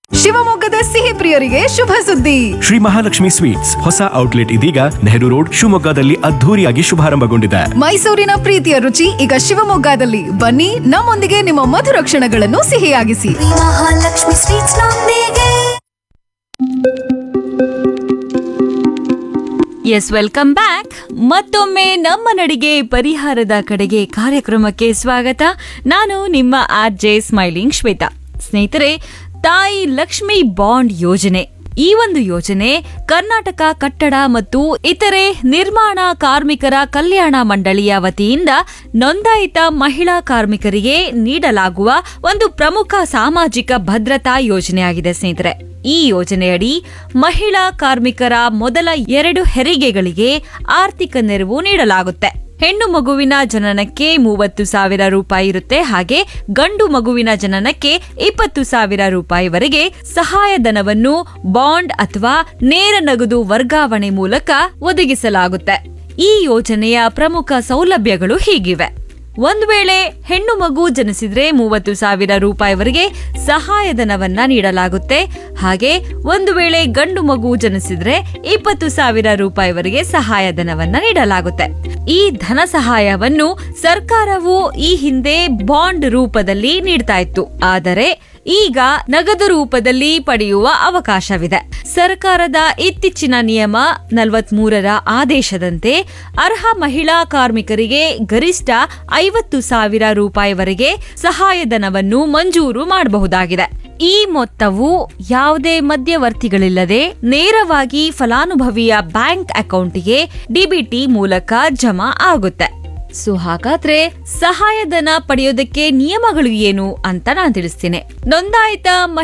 ಶಿವಮೊಗ್ಗದ ಸಿಹಿ ಪ್ರಿಯರಿಗೆ ಶುಭ ಸುದ್ದಿ ಶ್ರೀ ಮಹಾಲಕ್ಷ್ಮಿ ಸ್ವೀಟ್ಸ್ ಹೊಸ ಔಟ್ಲೆಟ್ ಇದೀಗ ನೆಹರು ರೋಡ್ ಶಿವಮೊಗ್ಗದಲ್ಲಿ ಅದ್ಧೂರಿಯಾಗಿ ಶುಭಾರಂಭಗೊಂಡಿದೆ ಮೈಸೂರಿನ ಪ್ರೀತಿಯ ರುಚಿ ಈಗ ಶಿವಮೊಗ್ಗದಲ್ಲಿ ಬನ್ನಿ ನಮ್ಮೊಂದಿಗೆ ನಿಮ್ಮ ಮಧುರ ಕ್ಷಣಗಳನ್ನು ಸಿಹಿಯಾಗಿಸಿ ಮಹಾಲಕ್ಷ್ಮಿ ಸ್ವೀಟ್ಸ್ ನೊಂದಿಗೆ ಎಸ್ ವೆಲ್ಕಮ್ ಬ್ಯಾಕ್ ಮತ್ತೊಮ್ಮೆ ನಮ್ಮ ನಡಿಗೆ ಪರಿಹಾರದ ಕಡೆಗೆ ಕಾರ್ಯಕ್ರಮಕ್ಕೆ ಸ್ವಾಗತ ನಾನು ನಿಮ್ಮ ಆರ್ ಜೆ ಸ್ಮೈಲಿಂಗ್ ಶ್ವೇತಾ ಸ್ನೇಹಿತರೆ ತಾಯಿ ಲಕ್ಷ್ಮಿ ಬಾಂಡ್ ಯೋಜನೆ ಈ ಒಂದು ಯೋಜನೆ ಕರ್ನಾಟಕ ಕಟ್ಟಡ ಮತ್ತು ಇತರೆ ನಿರ್ಮಾಣ ಕಾರ್ಮಿಕರ ಕಲ್ಯಾಣ ಮಂಡಳಿಯ ವತಿಯಿಂದ ನೋಂದಾಯಿತ ಮಹಿಳಾ ಕಾರ್ಮಿಕರಿಗೆ ನೀಡಲಾಗುವ ಒಂದು ಪ್ರಮುಖ ಸಾಮಾಜಿಕ ಭದ್ರತಾ ಯೋಜನೆಯಾಗಿದೆ ಸ್ನೇಹಿತರೆ ಈ ಯೋಜನೆಯಡಿ ಮಹಿಳಾ ಕಾರ್ಮಿಕರ ಮೊದಲ ಎರಡು ಹೆರಿಗೆಗಳಿಗೆ ಆರ್ಥಿಕ ನೆರವು ನೀಡಲಾಗುತ್ತೆ ಹೆಣ್ಣು ಮಗುವಿನ ಜನನಕ್ಕೆ ಮೂವತ್ತು ಸಾವಿರ ರೂಪಾಯಿ ಇರುತ್ತೆ ಹಾಗೆ ಗಂಡು ಮಗುವಿನ ಜನನಕ್ಕೆ ಇಪ್ಪತ್ತು ಸಾವಿರ ರೂಪಾಯಿವರೆಗೆ ಸಹಾಯಧನವನ್ನು ಬಾಂಡ್ ಅಥವಾ ನೇರ ನಗದು ವರ್ಗಾವಣೆ ಮೂಲಕ ಒದಗಿಸಲಾಗುತ್ತೆ ಈ ಯೋಜನೆಯ ಪ್ರಮುಖ ಸೌಲಭ್ಯಗಳು ಹೀಗಿವೆ ಒಂದು ವೇಳೆ ಹೆಣ್ಣು ಮಗು ಜನಿಸಿದ್ರೆ ಮೂವತ್ತು ಸಾವಿರ ರೂಪಾಯಿವರೆಗೆ ಸಹಾಯಧನವನ್ನ ನೀಡಲಾಗುತ್ತೆ ಹಾಗೆ ಒಂದು ವೇಳೆ ಗಂಡು ಮಗು ಜನಿಸಿದ್ರೆ ಇಪ್ಪತ್ತು ಸಾವಿರ ರೂಪಾಯಿವರೆಗೆ ಸಹಾಯಧನವನ್ನ ನೀಡಲಾಗುತ್ತೆ ಈ ಧನ ಸಹಾಯವನ್ನು ಸರ್ಕಾರವು ಈ ಹಿಂದೆ ಬಾಂಡ್ ರೂಪದಲ್ಲಿ ನೀಡ್ತಾ ಇತ್ತು ಆದರೆ ಈಗ ನಗದು ರೂಪದಲ್ಲಿ ಪಡೆಯುವ ಅವಕಾಶವಿದೆ ಸರ್ಕಾರದ ಇತ್ತೀಚಿನ ನಿಯಮ ನಲವತ್ಮೂರರ ಆದೇಶದಂತೆ ಅರ್ಹ ಮಹಿಳಾ ಕಾರ್ಮಿಕರಿಗೆ ಗರಿಷ್ಠ ಐವತ್ತು ಸಾವಿರ ರೂಪಾಯಿವರೆಗೆ ಸಹಾಯಧನವನ್ನು ಮಂಜೂರು ಮಾಡಬಹುದಾಗಿದೆ ಈ ಮೊತ್ತವು ಯಾವುದೇ ಮಧ್ಯವರ್ತಿಗಳಿಲ್ಲದೆ ನೇರವಾಗಿ ಫಲಾನುಭವಿಯ ಬ್ಯಾಂಕ್ ಅಕೌಂಟ್ಗೆ ಡಿಬಿಟಿ ಮೂಲಕ ಜಮಾ ಆಗುತ್ತೆ ಸೊ ಹಾಗಾದ್ರೆ ಸಹಾಯಧನ ಪಡೆಯೋದಕ್ಕೆ ನಿಯಮಗಳು ಏನು ಅಂತ ನಾನು ತಿಳಿಸ್ತೀನಿ ನೋಂದಾಯಿತ